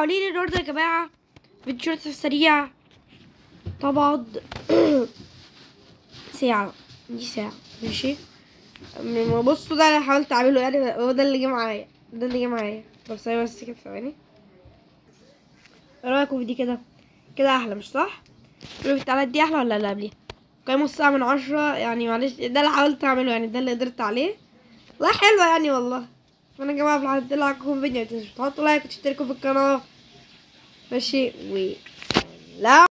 قولي لي النهارده يا جماعه فيديو شورتس سريع طبعا ساعة دي ساعة ماشي م- بصوا ده اللي حاولت اعمله يعني هو ده اللي جه معايا ده اللي جه معايا طب ثواني بس كده ثواني ايه رايكم في دي كده كده احلى مش صح قولوا في التعليقات دي احلى ولا اللي قبليها قيمة الساعة من عشرة يعني معلش ده اللي حاولت اعمله يعني ده اللي قدرت عليه والله حلوة يعني والله فانا يا جماعة في الحلقة دي لعبكم فيديو متنسوش تحطوا لايك وتشتركوا في القناة ماشي و لا